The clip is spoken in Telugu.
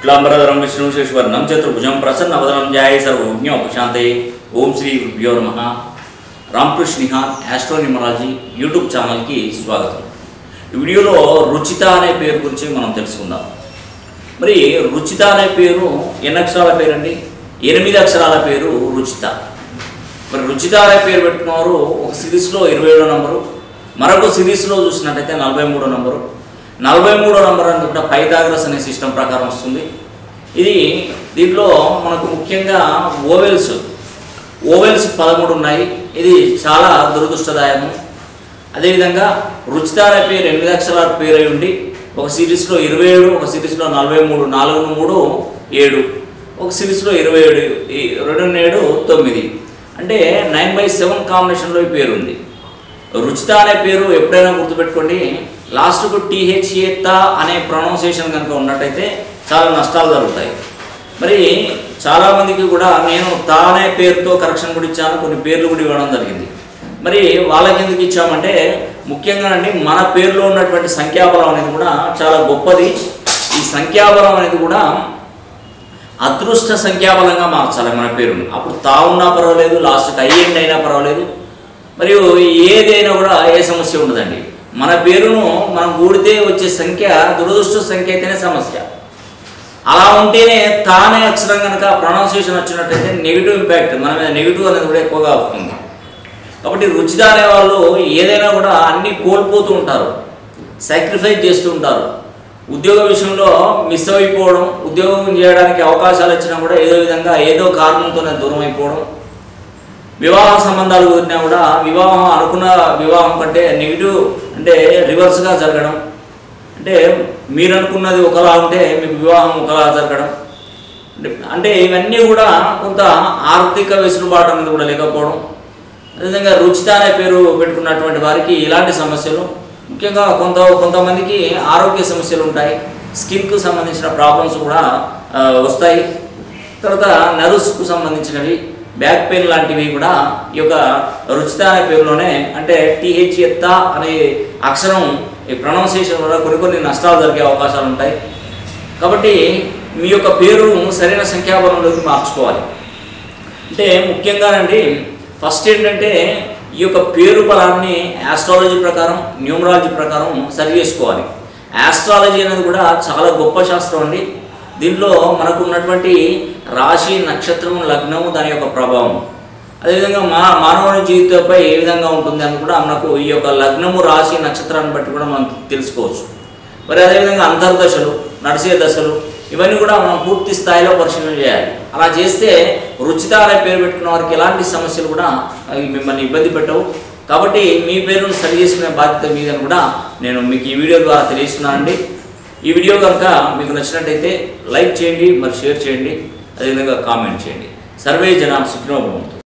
శుక్లాంబరధరం విష్ణు శేశ్వర్ణం చతుర్భుజం ప్రసన్నవదనం ధ్యాయ సర్వజ్ఞోపశాంతే ఓం శ్రీ గురుభ్యో నమ రామకృష్ణ నిహార్ ఆస్ట్రోనిమరాలజీ యూట్యూబ్ ఛానల్కి స్వాగతం ఈ వీడియోలో రుచిత అనే పేరు గురించి మనం తెలుసుకుందాం మరి రుచిత అనే పేరు ఎన్ని అక్షరాల పేరండి ఎనిమిది అక్షరాల పేరు రుచిత మరి రుచిత అనే పేరు పెట్టుకున్నవారు ఒక సిరీస్లో ఇరవై ఏడో నంబరు మరొక సిరీస్లో చూసినట్టయితే నలభై మూడో నంబరు నలభై మూడో నంబర్ అంతా కూడా పైథాగరస్ అనే సిస్టమ్ ప్రకారం వస్తుంది ఇది దీంట్లో మనకు ముఖ్యంగా ఓవెల్స్ ఓవెల్స్ పదమూడు ఉన్నాయి ఇది చాలా దురదృష్టదాయకం అదేవిధంగా రుచితార పేరు ఎనిమిది అక్షరాల పేరు అయి ఉండి ఒక సిరీస్లో ఇరవై ఏడు ఒక సిరీస్లో నలభై మూడు నాలుగు మూడు ఏడు ఒక సిరీస్లో ఇరవై ఏడు ఈ రెండు ఏడు తొమ్మిది అంటే నైన్ బై సెవెన్ కాంబినేషన్లో ఈ పేరు ఉంది రుచిత అనే పేరు ఎప్పుడైనా గుర్తుపెట్టుకోండి లాస్ట్కు టీహెచ్ఏ తా అనే ప్రొనౌన్సియేషన్ కనుక ఉన్నట్టయితే చాలా నష్టాలు జరుగుతాయి మరి చాలామందికి కూడా నేను తా అనే పేరుతో కరెక్షన్ కూడా ఇచ్చాను కొన్ని పేర్లు కూడా ఇవ్వడం జరిగింది మరి వాళ్ళకి ఎందుకు ఇచ్చామంటే ముఖ్యంగా అండి మన పేరులో ఉన్నటువంటి సంఖ్యాబలం అనేది కూడా చాలా గొప్పది ఈ సంఖ్యాబలం అనేది కూడా అదృష్ట సంఖ్యాబలంగా మార్చాలి మన పేరును అప్పుడు తా ఉన్నా పర్వాలేదు లాస్ట్కి అయ్యేండి అయినా పర్వాలేదు మరియు ఏదైనా కూడా ఏ సమస్య ఉండదండి మన పేరును మనం కూడితే వచ్చే సంఖ్య దురదృష్ట సంఖ్య అయితేనే సమస్య అలా ఉంటేనే తానే అక్షరం కనుక ప్రొనౌన్సియేషన్ వచ్చినట్టయితే నెగిటివ్ ఇంపాక్ట్ మన మీద నెగిటివ్ అనేది కూడా ఎక్కువగా వస్తుంది కాబట్టి రుచిద అనే వాళ్ళు ఏదైనా కూడా అన్నీ కోల్పోతూ ఉంటారు సాక్రిఫైస్ చేస్తూ ఉంటారు ఉద్యోగ విషయంలో మిస్ అయిపోవడం ఉద్యోగం చేయడానికి అవకాశాలు వచ్చినా కూడా ఏదో విధంగా ఏదో కారణంతోనే దూరం అయిపోవడం వివాహ సంబంధాలు కుదిరినా కూడా వివాహం అనుకున్న వివాహం కంటే నెగిటివ్ అంటే రివర్స్గా జరగడం అంటే మీరు అనుకున్నది ఒకలా ఉంటే మీకు వివాహం ఒకలా జరగడం అంటే- అంటే ఇవన్నీ కూడా కొంత ఆర్థిక వెసులుబాటు అనేది కూడా లేకపోవడం అదేవిధంగా రుచిత అనే పేరు పెట్టుకున్నటువంటి వారికి ఇలాంటి సమస్యలు ముఖ్యంగా కొంత కొంతమందికి ఆరోగ్య సమస్యలు ఉంటాయి స్కిన్కు సంబంధించిన ప్రాబ్లమ్స్ కూడా ఆ, వస్తాయి తర్వాత నర్వ్స్కు సంబంధించినవి బ్యాక్ పెయిన్ లాంటివి కూడా ఈ యొక్క రుచిత అనే పేరులోనే అంటే టీహెచ్ ఎత్త అనే అక్షరం ఈ ప్రొనౌన్సియేషన్ వల్ల కొన్ని కొన్ని నష్టాలు జరిగే అవకాశాలు ఉంటాయి కాబట్టి మీ యొక్క పేరును సరైన సంఖ్యాబలంలోకి మార్చుకోవాలి అంటే ముఖ్యంగానండి ఫస్ట్ ఏంటంటే ఈ యొక్క పేరు బలాన్ని ఆస్ట్రాలజీ ప్రకారం న్యూమరాలజీ ప్రకారం సరి చేసుకోవాలి ఆస్ట్రాలజీ అనేది కూడా చాలా గొప్ప శాస్త్రం అండి దీంట్లో మనకు ఉన్నటువంటి రాశి నక్షత్రం లగ్నం దాని యొక్క ప్రభావం అదేవిధంగా మా మానవుని జీవితంపై ఏ విధంగా ఉంటుంది అని కూడా మనకు ఈ యొక్క లగ్నము రాశి నక్షత్రాన్ని బట్టి కూడా మనం తెలుసుకోవచ్చు మరి అదేవిధంగా అంతర్దశలు నడిచే దశలు ఇవన్నీ కూడా మనం పూర్తి స్థాయిలో పరిశీలన చేయాలి అలా చేస్తే రుచిత అనే పేరు పెట్టుకున్న వారికి ఎలాంటి సమస్యలు కూడా అవి మిమ్మల్ని ఇబ్బంది పెట్టవు కాబట్టి మీ పేరును సరి చేసుకునే బాధ్యత మీదని కూడా నేను మీకు ఈ వీడియో ద్వారా తెలియజేస్తున్నానండి ఈ వీడియో కనుక మీకు నచ్చినట్టయితే లైక్ చేయండి మరి షేర్ చేయండి అదేవిధంగా కామెంట్ చేయండి సర్వే జనా సుఖినోభవంతు